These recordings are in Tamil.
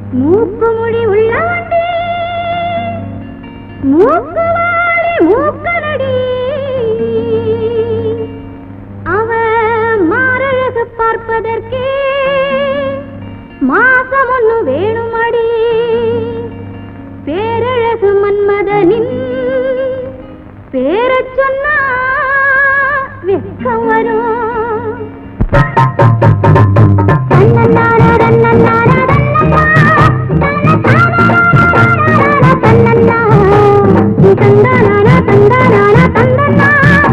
மூக்கு முடி உள்ள வண்டி மூக்கு வாடி மூக்கனடி அவ மாரழகு பார்ப்பதற்கே மாசம் ஒண்ணு வேணுமடி பேரழகு மன்மதனின் பேரச் சொன்னா வெக்கம் வரும் தன்னன்னாரா, தன்னன்னாரா, தன்னன்னா. தந்தானாரா, தந்தானாரா, தந்தன்னா.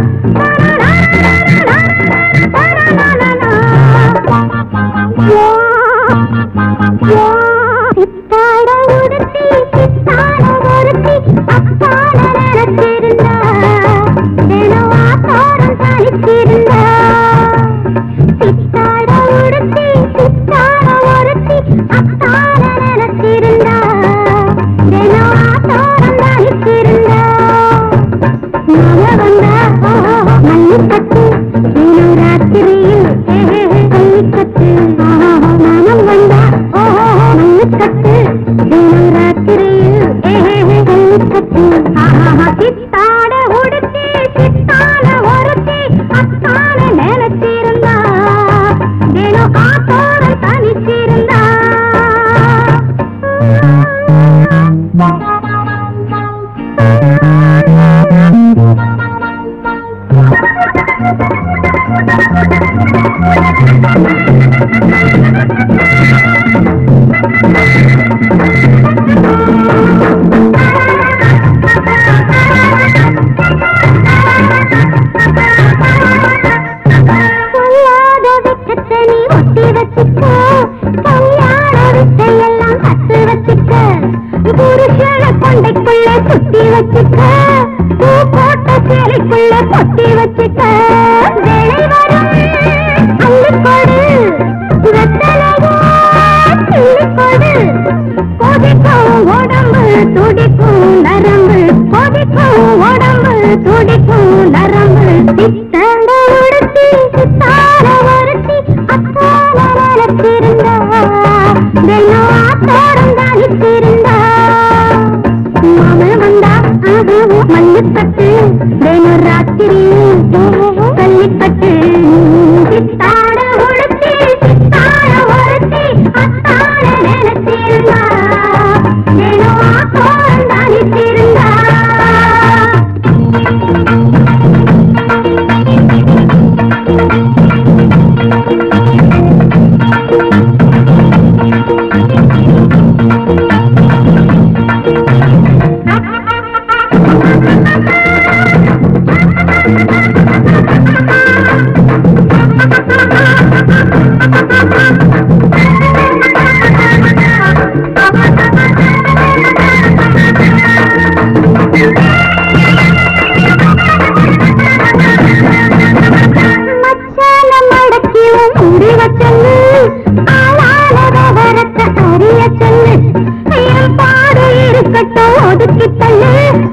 யா, யா. சித்தாட உடுத்தி, சித்தாட ஒருத்தி, அப்பாட நினைச்சிருந்தா. தினம் ஆத்தோரம் தனிச்சிருந்தா. சித்தாட உடுத்தி, சித்தாட ஒருத்தி, அத்தாட நினைச்சிருந்தா. தினம் ஆத்தோரம் தனிச்சிருந்தா. மழை வந்தா, மல்லிப்பட்டு, தினம் ராத்திரியில் மல்லிக்கட்டு. மனம் வந்தா, மல்லிக்கட்டு, தினம் ராத்திரியில் மல்லிக்கட்டு. சித்தாட உடுத்தி, சித்தாட ஒருத்தி, அத்தான நினைச்சிருந்தா. தினம் ஆத்தோட தனிச்சிருந்தா சொல்லாத வெட்கத்தை நீ ஒட்டி வச்சுக்க கல்யாண வித்தையெல்லாம் கத்து வச்சுக்க புருஷன கொண்டைக்குள்ள சுத்தி வச்சுக்க பூ போட்ட சேலைக்குள்ள பொத்தி வச்சுக்க வேலை வரும் அள்ளிக்கொடு வெத்தலையா கிள்ளிக்கொடு கொதிக்கும் உடம்பு துடிக்கும் நரம்பு கொதிக்கும் உடம்பு துடிக்கும் நரம்பு சித்தாண்ட உடுத்தி சித்தார ஒருத்தி அப்பால நினைச்சிருந்தா தினம் ஆத்தோரம் தானிச்சிருந்தா மாமன் வந்தா ஆகவும் மல்லிப்பட்டு தினம் ராத்திரி கள்ளிப்பட்டு சித்தாட உடுத்தி சித்தார ஒருத்தி அத்தால நினைச்சிருந்தா தினம் ஆத்தோரம் தானிச்சிருந்தா மச்சான மடக்கி உன் முடிவ சொல்லு ஆளான விவரத்தை அறிய சொல்லு என் பாடு இருக்கட்டும் ஒதுக்கி தள்ளு